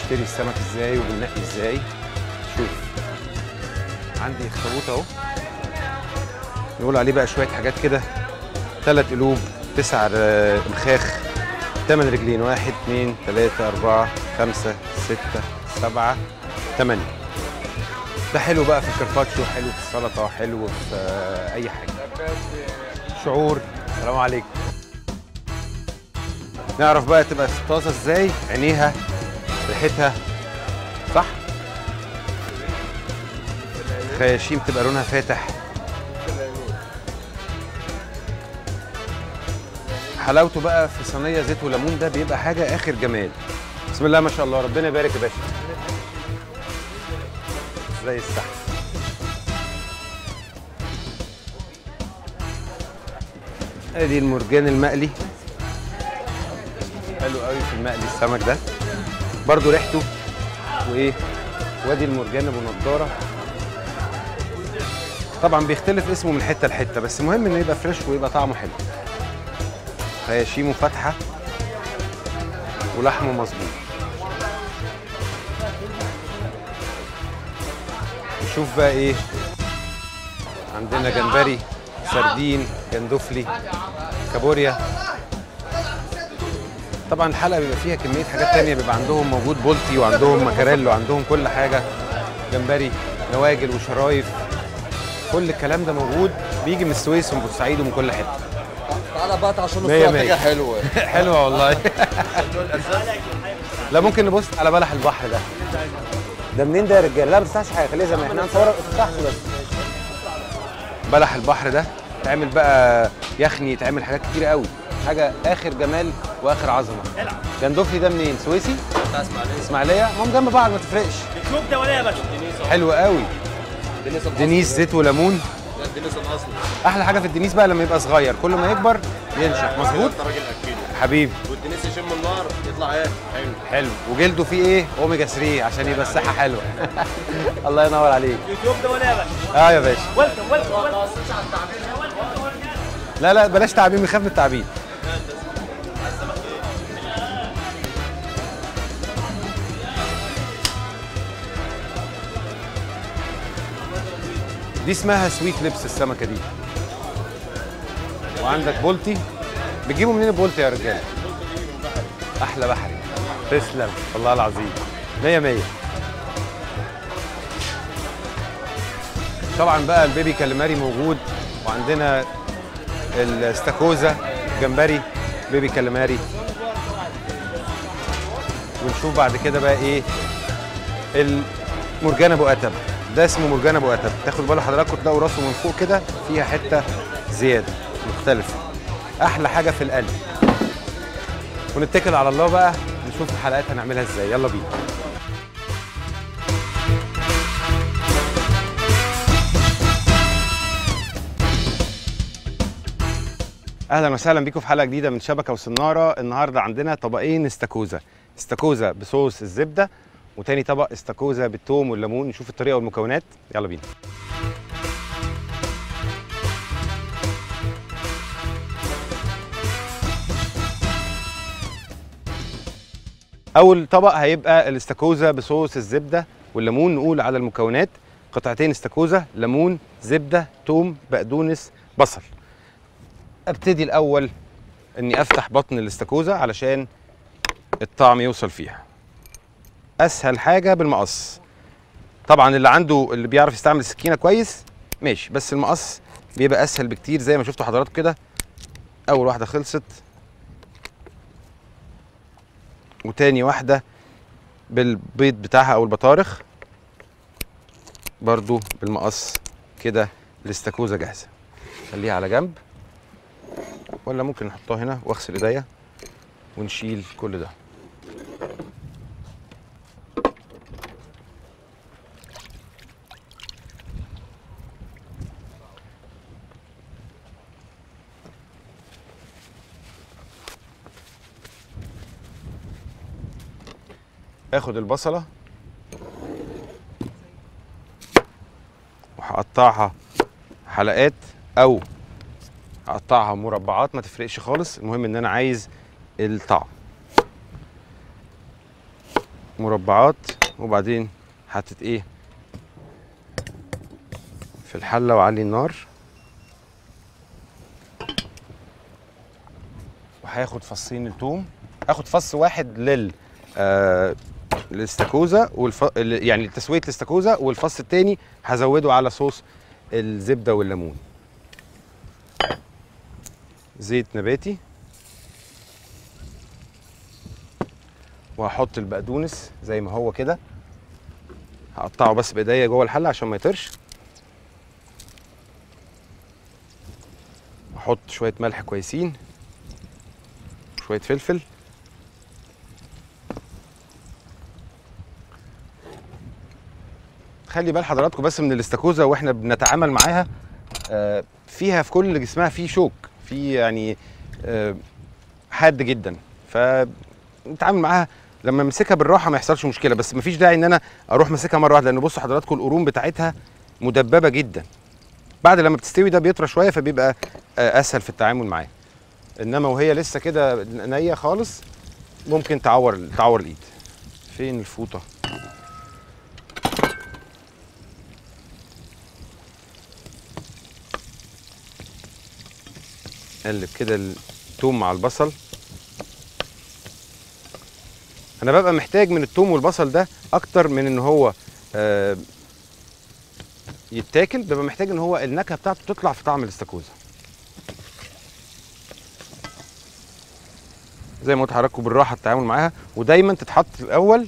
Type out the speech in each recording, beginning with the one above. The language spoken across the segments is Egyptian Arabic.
بنشتري السمك ازاي وبننقي ازاي شوف عندي اخطبوط اهو نقول عليه بقى شويه حاجات كده ثلاث قلوب تسع ر- مخاخ ثمان رجلين واحد اثنين ثلاثة أربعة خمسة ستة سبعة ثمانية ده حلو بقى في الكرباتشو حلو في السلطة حلو في آه، أي حاجة شعور السلام عليكم نعرف بقى تبقى طازة ازاي عينيها ريحتها صح خياشيم تبقى لونها فاتح حلاوته بقى في صينيه زيت وليمون ده بيبقى حاجه اخر جمال بسم الله ما شاء الله ربنا يبارك يا باشا زي السحر ادي المرجان المقلي حلو قوي في المقلي السمك ده برضو ريحته وايه وادي المرجان ابو نضاره طبعا بيختلف اسمه من حته لحته بس المهم انه يبقى فريش ويبقى طعمه حلو خياشيمه فاتحه ولحمه مظبوط نشوف بقى ايه عندنا جمبري سردين جندفلي كابوريا طبعا الحلقه بيبقى فيها كميه حاجات تانية بيبقى عندهم موجود بولتي وعندهم مكاريل وعندهم كل حاجه جمبري نواجل وشرايف كل الكلام ده موجود بيجي من السويس ومن بورسعيد ومن كل حته تعالى بقى عشان مية الصوره مية. حاجه حلوه حلوه والله لا ممكن نبص على بلح البحر ده ده منين ده يا رجاله لا ما تفتحش حاجه خليها زي ما احنا هنصورها ما تفتحش بس بلح البحر ده تعمل بقى يخني تعمل حاجات كتير قوي حاجه اخر جمال واخر عظمه جندوفلي ده منين سويسي اسماعيليه ما هم جنب بعض ما تفرقش شوف ده ولا يا باشا حلو قوي دنيس زيت وليمون الدنيس الاصلي احلى حاجه في الدنيس بقى لما يبقى صغير كل ما يكبر ينشف مظبوط انت راجل اكيد حبيبي والدنيس يشم النار يطلع ايه حلو حلو وجلده فيه ايه اوميجا 3 عشان يبقى الصحه حلوه الله ينور عليك يوتيوب ده ولا يا باشا اه يا باشا ويلكم ويلكم لا لا بلاش تعبين بنخاف من التعبين دي اسمها سويت لبس السمكه دي وعندك بولتي بتجيبوا منين البولتي يا رجاله احلى بحري تسلم والله العظيم مية مية طبعا بقى البيبي كاليماري موجود وعندنا الاستاكوزا جمبري بيبي كاليماري ونشوف بعد كده بقى ايه المرجان ابو اتب ده اسمه مرجان ابو اتب تاخد بالك حضراتكم تلاقوا راسه من فوق كده فيها حته زياده مختلفه احلى حاجه في القلب ونتكل على الله بقى نشوف الحلقات هنعملها ازاي يلا بينا اهلا وسهلا بيكم في حلقه جديده من شبكه وسناره النهارده عندنا طبقين استاكوزا استاكوزا بصوص الزبده وتاني طبق استاكوزا بالثوم والليمون نشوف الطريقه والمكونات يلا بينا اول طبق هيبقى الاستاكوزا بصوص الزبده والليمون نقول على المكونات قطعتين استاكوزا ليمون زبده توم بقدونس بصل ابتدي الاول اني افتح بطن الاستاكوزا علشان الطعم يوصل فيها اسهل حاجه بالمقص طبعا اللي عنده اللي بيعرف يستعمل السكينه كويس ماشي بس المقص بيبقى اسهل بكتير زي ما شفتوا حضراتكم كده اول واحده خلصت وتاني واحده بالبيض بتاعها او البطارخ برضو بالمقص كده الاستاكوزا جاهزه خليها على جنب ولا ممكن نحطها هنا واغسل ايديا ونشيل كل ده اخد البصله وهقطعها حلقات او اقطعها مربعات ما تفرقش خالص المهم ان انا عايز الطعم مربعات وبعدين حطت ايه في الحله وعلي النار وهاخد فصين التوم اخد فص واحد لل آه الاستاكوزا والف... ال- يعني تسويه الاستاكوزا والفص التاني هزوده على صوص الزبده والليمون زيت نباتي وهحط البقدونس زي ما هو كده هقطعه بس بايديا جوه الحله عشان ما يطرش احط شويه ملح كويسين شويه فلفل خلي بال حضراتكم بس من الاستاكوزا واحنا بنتعامل معاها آه، فيها في كل جسمها في شوك في يعني آه، حاد جدا فنتعامل معاها لما امسكها بالراحه ما يحصلش مشكله بس مفيش داعي ان انا اروح ماسكها مره واحده لان بصوا حضراتكم القرون بتاعتها مدببه جدا بعد لما بتستوي ده بيطرى شويه فبيبقى آه، اسهل في التعامل معاه انما وهي لسه كده نيه خالص ممكن تعور تعور الايد فين الفوطه قلب كده التوم مع البصل انا ببقى محتاج من التوم والبصل ده اكتر من ان هو آه، يتاكل ببقى محتاج ان هو النكهه بتاعته تطلع في طعم الاستاكوزا زي ما قلت لحضراتكم بالراحه التعامل معاها ودايما تتحط الاول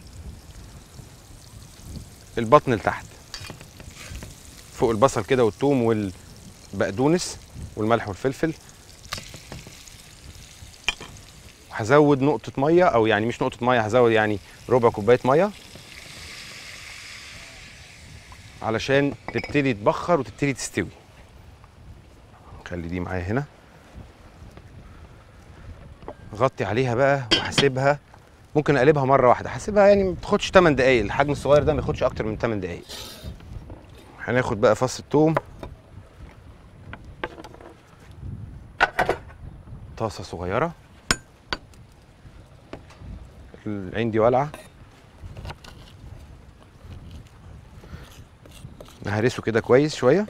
البطن لتحت فوق البصل كده والثوم والبقدونس والملح والفلفل هزود نقطة مية أو يعني مش نقطة مية هزود يعني ربع كوباية مية علشان تبتدي تبخر وتبتدي تستوي خلي دي معايا هنا غطي عليها بقى وهسيبها ممكن اقلبها مره واحده هسيبها يعني ما بتاخدش 8 دقايق الحجم الصغير ده ما ياخدش اكتر من 8 دقايق هناخد بقى فص الثوم طاسه صغيره العين دي والعه نهرسه كده كويس شويه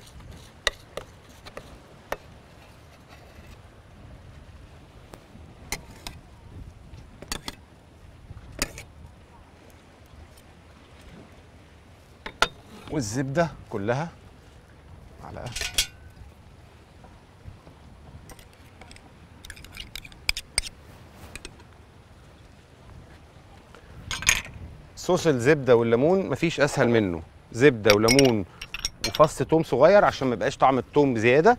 والزبده كلها معلقه صوص الزبده والليمون مفيش اسهل منه زبده وليمون وفص توم صغير عشان ما يبقاش طعم التوم زياده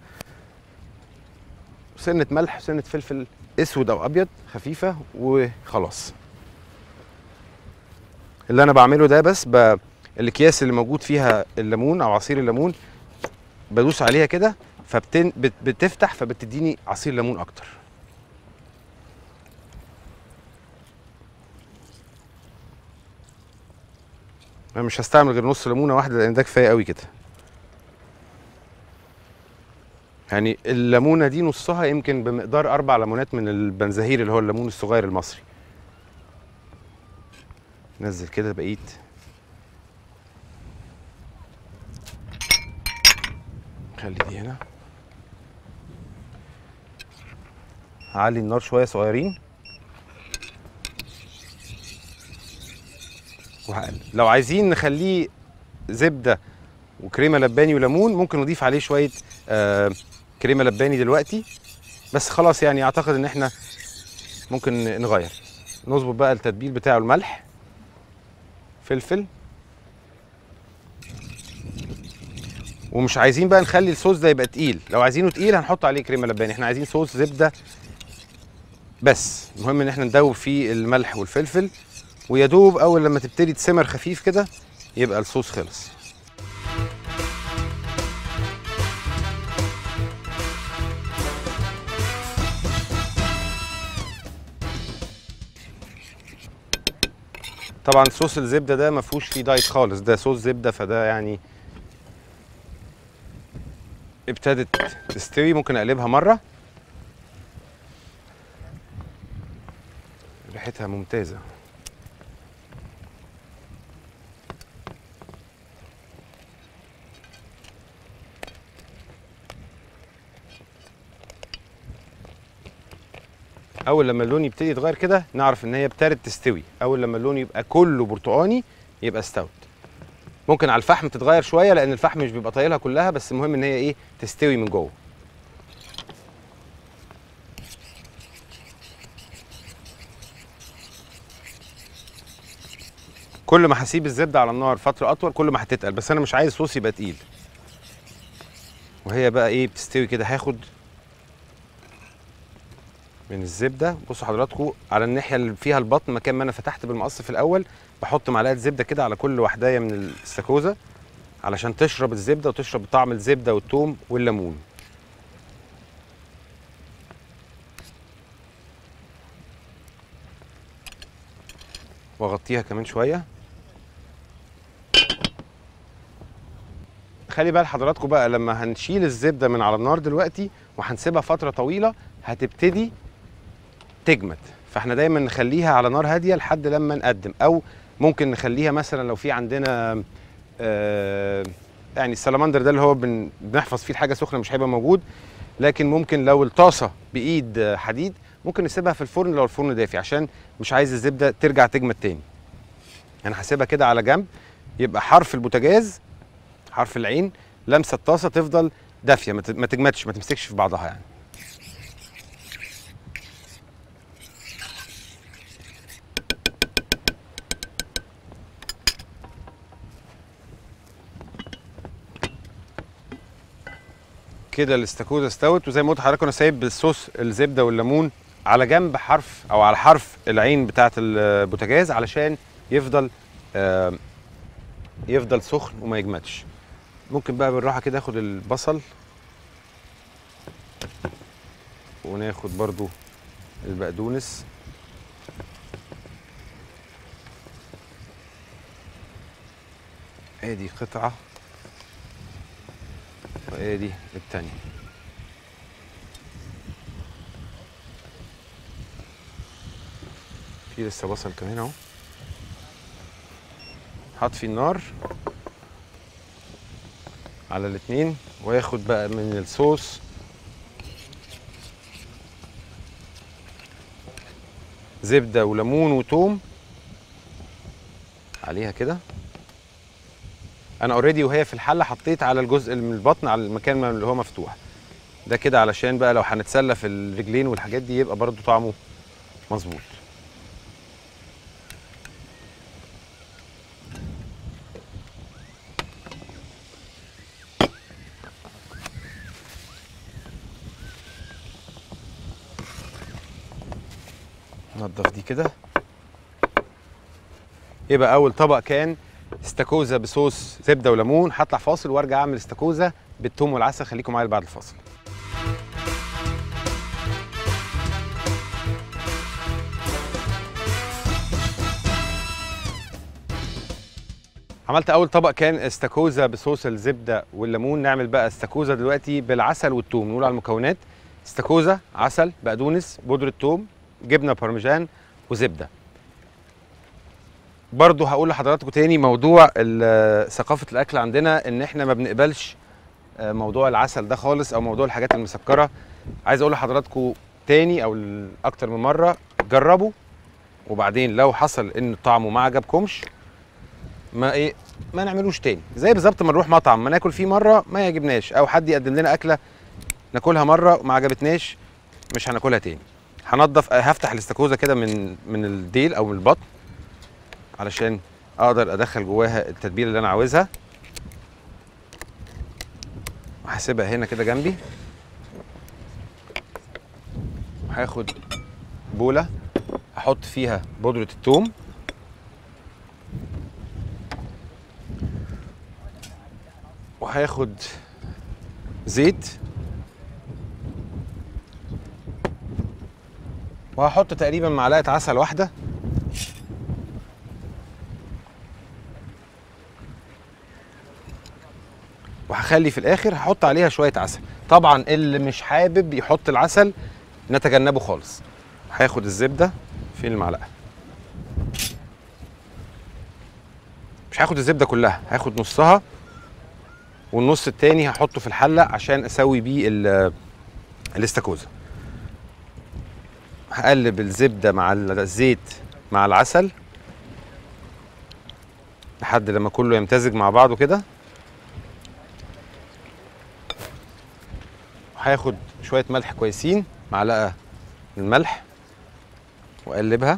سنه ملح سنه فلفل اسود او ابيض خفيفه وخلاص اللي انا بعمله ده بس ب... الاكياس اللي موجود فيها الليمون او عصير الليمون بدوس عليها كده فبتن بت... بتفتح فبتديني عصير ليمون اكتر انا مش هستعمل غير نص ليمونه واحده لان ده كفايه قوي كده يعني الليمونه دي نصها يمكن بمقدار اربع ليمونات من البنزهير اللي هو الليمون الصغير المصري نزل كده بقيت خلي دي هنا هعلي النار شويه صغيرين وهقلب لو عايزين نخليه زبده وكريمه لباني وليمون ممكن نضيف عليه شويه آه كريمه لباني دلوقتي بس خلاص يعني اعتقد ان احنا ممكن نغير نظبط بقى التتبيل بتاعه الملح فلفل ومش عايزين بقى نخلي الصوص ده يبقى تقيل لو عايزينه تقيل هنحط عليه كريمه لباني احنا عايزين صوص زبده بس المهم ان احنا ندوب فيه الملح والفلفل ويا دوب اول لما تبتدي تسمر خفيف كده يبقى الصوص خلص طبعا صوص الزبده ده ما فيهوش فيه دايت خالص ده صوص زبده فده يعني ابتدت تستوي ممكن اقلبها مره ريحتها ممتازه اول لما اللون يبتدي يتغير كده نعرف ان هي ابتدت تستوي اول لما اللون يبقى كله برتقاني يبقى استوت ممكن على الفحم تتغير شويه لان الفحم مش بيبقى طايلها كلها بس المهم ان هي ايه تستوي من جوه كل ما هسيب الزبده على النار فتره اطول كل ما هتتقل بس انا مش عايز الصوص يبقى تقيل وهي بقى ايه بتستوي كده هاخد من الزبده بصوا حضراتكم على الناحيه اللي فيها البطن مكان ما انا فتحت بالمقص في الاول بحط معلقه زبده كده على كل وحدايه من الاستاكوزا علشان تشرب الزبده وتشرب طعم الزبده والثوم والليمون واغطيها كمان شويه خلي بال حضراتكم بقى لما هنشيل الزبده من على النار دلوقتي وهنسيبها فتره طويله هتبتدي تجمد فاحنا دايما نخليها على نار هاديه لحد لما نقدم او ممكن نخليها مثلا لو في عندنا آه يعني السلمندر ده اللي هو بن بنحفظ فيه الحاجه سخنه مش هيبقى موجود لكن ممكن لو الطاسه بايد آه، حديد ممكن نسيبها في الفرن لو الفرن دافي عشان مش عايز الزبده ترجع تجمد تاني انا هسيبها كده على جنب يبقى حرف البوتاجاز حرف العين لمسه الطاسه تفضل دافيه ما ت- ما تجمدش ما تمسكش في بعضها يعني كده الاستاكوزا استوت وزي ما قلت لحضرتك انا سايب الصوص الزبده والليمون على جنب حرف او على حرف العين بتاعه البوتاجاز علشان يفضل آه، يفضل سخن وما يجمدش ممكن بقى بالراحه كده اخد البصل وناخد برضو البقدونس ادي قطعه وادي التانية في لسه بصل كمان اهو هطفي النار على الاتنين واخد بقى من الصوص زبدة وليمون وتوم عليها كده انا اوريدي وهي في الحله حطيت على الجزء من البطن على المكان اللي هو مفتوح ده كده علشان بقى لو هنتسلى في الرجلين والحاجات دي يبقى برضو طعمه مظبوط نضف دي كده يبقى اول طبق كان استاكوزا بصوص زبده وليمون هطلع فاصل وارجع اعمل استاكوزا بالثوم والعسل خليكم معايا بعد الفاصل عملت اول طبق كان استاكوزا بصوص الزبده والليمون نعمل بقى استاكوزا دلوقتي بالعسل والثوم نقول على المكونات استاكوزا عسل بقدونس بودره ثوم جبنه بارميجان وزبده برضه هقول لحضراتكم تاني موضوع ال- ثقافه الاكل عندنا ان احنا ما بنقبلش آه، موضوع العسل ده خالص او موضوع الحاجات المسكره عايز اقول لحضراتكم تاني او ل- اكتر من مره جربوا وبعدين لو حصل ان طعمه ما عجبكمش ما ايه ما نعملوش تاني زي بالظبط ما نروح مطعم ما ناكل فيه مره ما يعجبناش او حد يقدم لنا اكله ناكلها مره ما عجبتناش مش هناكلها تاني هنضف هفتح الاستاكوزا كده من من الديل او من البطن علشان اقدر ادخل جواها التتبيله اللي انا عاوزها وهسيبها هنا كده جنبي وهاخد بوله هحط فيها بودره الثوم وهاخد زيت وهحط تقريبا معلقه عسل واحده وهخلي في الاخر هحط عليها شويه عسل طبعا اللي مش حابب يحط العسل نتجنبه خالص هاخد الزبده فين المعلقه مش هاخد الزبده كلها هاخد نصها والنص التاني هحطه في الحله عشان اسوي بيه ال- الاستاكوزا هقلب الزبده مع الزيت مع العسل لحد لما كله يمتزج مع بعضه كده هاخد شويه ملح كويسين معلقه من الملح واقلبها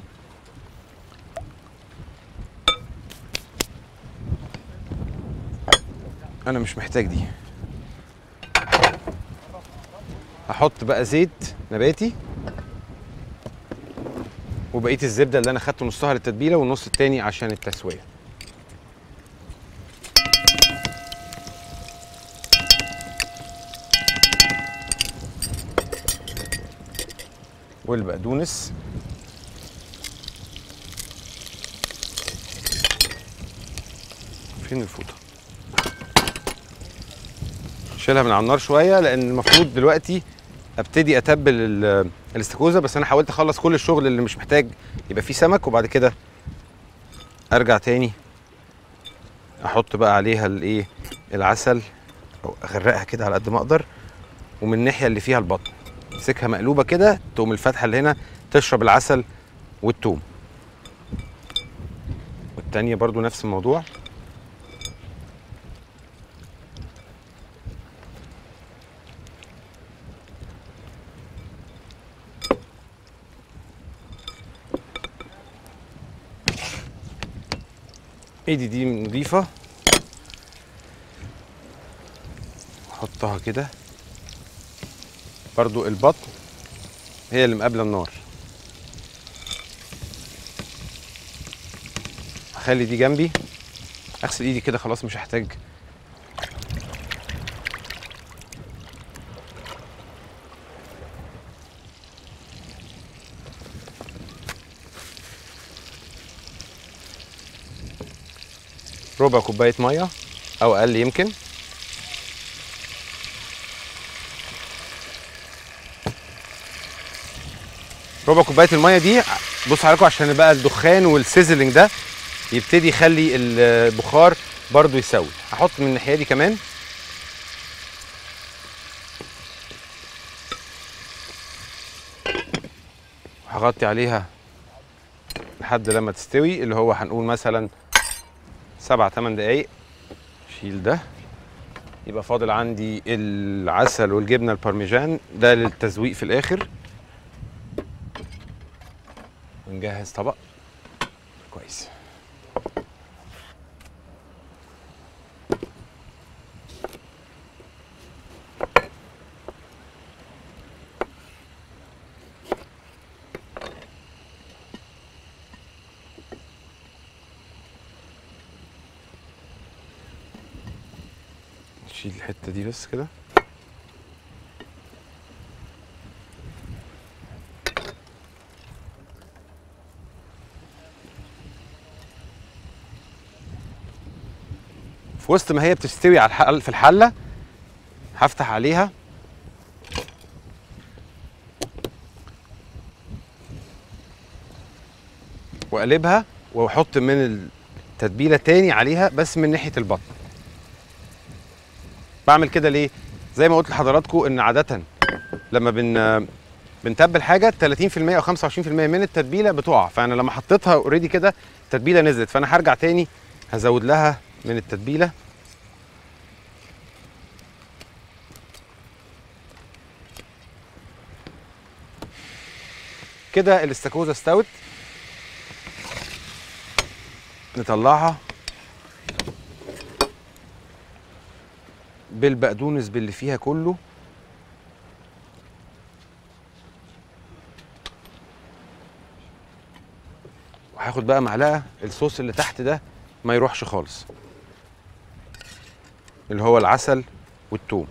انا مش محتاج دي هحط بقى زيت نباتي وبقيه الزبده اللي انا خدت نصها للتتبيله والنص التاني عشان التسويه والبقدونس فين الفوطه شيلها من على النار شويه لان المفروض دلوقتي ابتدي اتبل ال- الاستاكوزا بس انا حاولت اخلص كل الشغل اللي مش محتاج يبقى فيه سمك وبعد كده ارجع تاني احط بقى عليها الايه العسل او اغرقها كده على قد ما اقدر ومن الناحيه اللي فيها البطن امسكها مقلوبه كده تقوم الفتحه اللي هنا تشرب العسل والثوم والتانية برضو نفس الموضوع ايدي دي نضيفة احطها كده برضو البطن هي اللي مقابلة النار هخلي دي جنبي اغسل ايدي كده خلاص مش هحتاج ربع كوباية مية أو أقل يمكن ربع كوباية المية دي بص عليكم عشان بقى الدخان والسيزلينج ده يبتدي يخلي البخار برضو يسوي هحط من الناحية دي كمان هغطي عليها لحد لما تستوي اللي هو هنقول مثلا سبع تمن دقايق شيل ده يبقى فاضل عندي العسل والجبنه البارميجان ده للتزويق في الاخر ونجهز طبق كويس نشيل الحته دي بس كده في وسط ما هي بتستوي على الحل في الحله هفتح عليها واقلبها واحط من التتبيله تاني عليها بس من ناحيه البطن بعمل كده ليه زي ما قلت لحضراتكم ان عاده لما بن بنتبل حاجه 30% او 25% من التتبيله بتقع فانا لما حطيتها اوريدي كده التتبيله نزلت فانا هرجع تاني هزود لها من التتبيله كده الاستاكوزا استوت نطلعها بالبقدونس باللي فيها كله وهاخد بقى معلقه الصوص اللي تحت ده ما يروحش خالص اللي هو العسل والثوم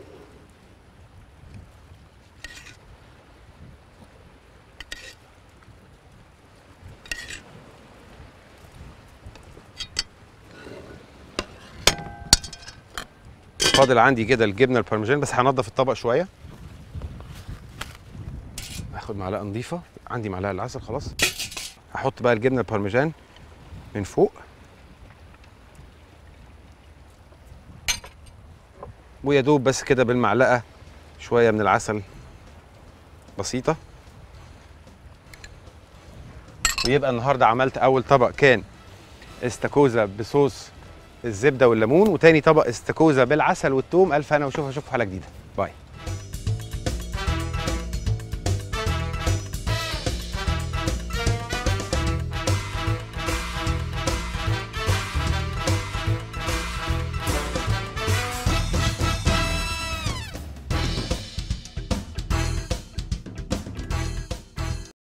فاضل عندي كده الجبنه البارميجان بس هنضف الطبق شويه هاخد معلقه نظيفه عندي معلقه العسل خلاص هحط بقى الجبنه البارميجان من فوق ويا دوب بس كده بالمعلقه شويه من العسل بسيطه ويبقى النهارده عملت اول طبق كان استاكوزا بصوص الزبده والليمون وتاني طبق استاكوزا بالعسل والثوم الف انا وشوف اشوفكم حلقه جديده باي